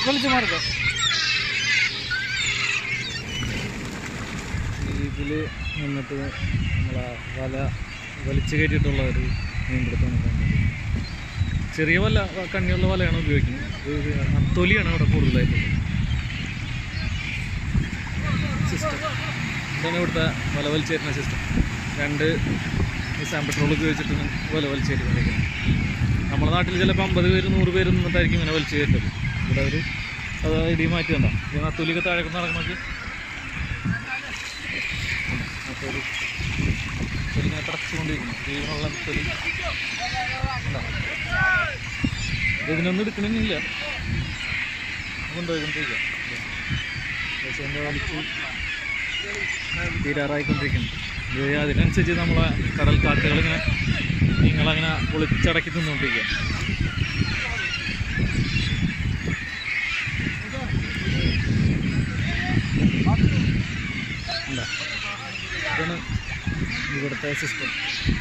കളിച്ച് മാർക്കോ ഇതിൽ നിന്നിട്ട് നമ്മളെ വല വലിച്ചു കയറ്റിയിട്ടുള്ള ഒരു മീൻപിടുത്തമാണ് കണ്ടത് ചെറിയ വല കണ്ണിയുള്ള വലയാണ് ഉപയോഗിക്കുന്നത് ഇത് നത്തോലിയാണ് ഇവിടെ കൂടുതലായിട്ടുള്ളത് സിസ്റ്റം ഇതാണ് ഇവിടുത്തെ വല വലിച്ചേരുന്ന സിസ്റ്റം രണ്ട് നിസാം പെട്രോൾ ഉപയോഗിച്ചിട്ടാണ് വല വലിച്ചേരിക്കൊണ്ടിരിക്കുന്നത് നമ്മുടെ നാട്ടിൽ ചിലപ്പോൾ അമ്പത് പേര് നൂറ് പേര് നിന്നിട്ടായിരിക്കും ഇങ്ങനെ വലിച്ചു കയറ്റത് ഇവിടെ അവർ അത് ഇടി മാറ്റി തന്നാ ഇത് നത്തോലിയൊക്കെ താഴെ നടക്കണമെങ്കിൽ നത്തോലി നത്തോലി ഇങ്ങനെ തടച്ചുകൊണ്ടിരിക്കുന്നു ജീവനുള്ള നത്തോലി ഉണ്ടോ? ഇത് ഇതിനൊന്നും എടുക്കണമെന്നില്ല കൊണ്ടുപോയിക്കൊണ്ടിരിക്കുക പക്ഷേ എൻ്റെ വലിച്ച് തീരാറായിക്കൊണ്ടിരിക്കുന്നു ഇത് അതിനനുസരിച്ച് നമ്മളെ കടൽ കാട്ടുകൾ ഇങ്ങനെ നിങ്ങളങ്ങനെ പൊളിച്ചടക്കി തിന്നുകൊണ്ടിരിക്കുക ഉണ്ടോ? ഇതാണ് ഇവിടുത്തെ സിസ്റ്റം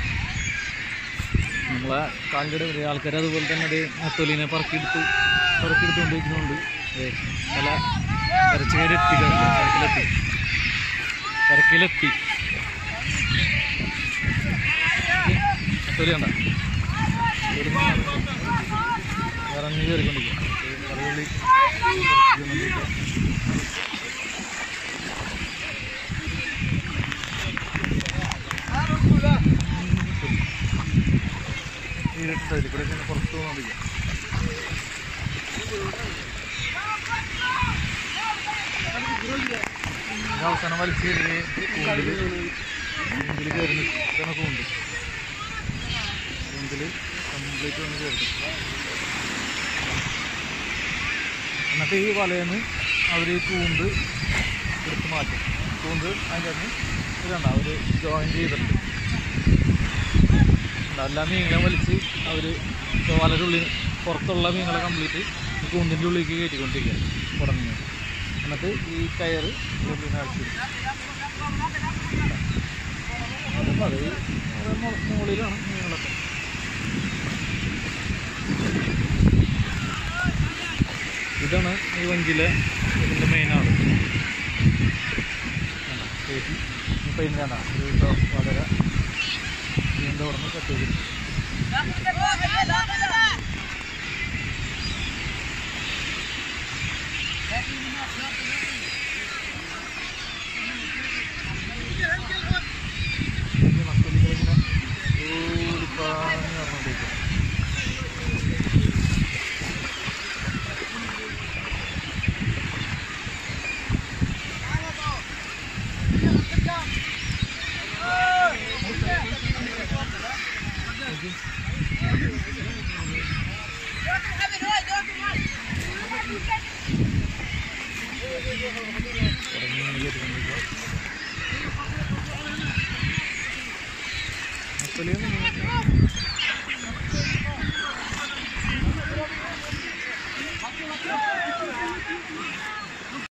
നമ്മളെ കാലിൻ്റെ ആൾക്കാർ അതുപോലെ തന്നെ അത് നത്തോലിനെ പറക്കിയെടുത്ത് പറക്കിയെടുത്തുകൊണ്ടിരിക്കുന്നുണ്ട് ഏ, പല കരച്ചുകയരെത്തി കരക്കിലെത്തി കരക്കിലെത്തി നത്തോലി കണ്ട ഇറങ്ങി കയറിക്കൊണ്ടിരിക്കും കറുകുള്ളി ഈരട്ട ഇതിൽ കൂടെ ഇങ്ങനെ പുറത്ത് പോകുന്നില്ല അവസാനം വലിച്ചു കയറി കൂണ്ടിൽ കൂണ്ടിൽ കയറി നിൽക്കുന്ന കൂണ്ട് കൂണ്ടിൽ കംപ്ലീറ്റ് വന്ന് കയറി എന്നിട്ട് ഈ വലയെന്ന് അവർ ഈ കൂണ്ട് എടുത്ത് മാറ്റും കൂണ്ട് അതിൻ്റെ അകത്ത് ഇതുണ്ട് അവർ ജോയിൻ ചെയ്തിട്ടുണ്ട് എല്ലാ മീനുകളെ വലിച്ച് അവർ വലയുടെ ഉള്ളിൽ പുറത്തുള്ള മീനുകളെ കംപ്ലീറ്റ് ഈ കൂണ്ടിൻ്റെ ഉള്ളിലേക്ക് കയറ്റിക്കൊണ്ടിരിക്കുകയാണ് പുറമേ എന്നിട്ട് ഈ കയറ് ഉള്ളിൽ അടിച്ചിടും അപ്പം അത് അവിടെ മു- മുകളിലാണ് മീനുകളൊക്കെ ഇതാണ് ഈ വഞ്ചിയിലെ ഇതിൻ്റെ മെയിനാണ് ഇപ്പം ഇന്നാണ് ഇത് വളരെ നീണ്ട ഉടനെ കട്ട് ചെയ്തിട്ട് ഈ നത്തോലികളിങ്ങനെ ഓടിപ്പാഞ്ഞ് നടന്നുകൊണ്ടിരിക്കും തുടങ്ങി ഇങ്ങനെ കയറ്റിക്കൊണ്ടിരിക്കുക നത്തോലിയൊന്നും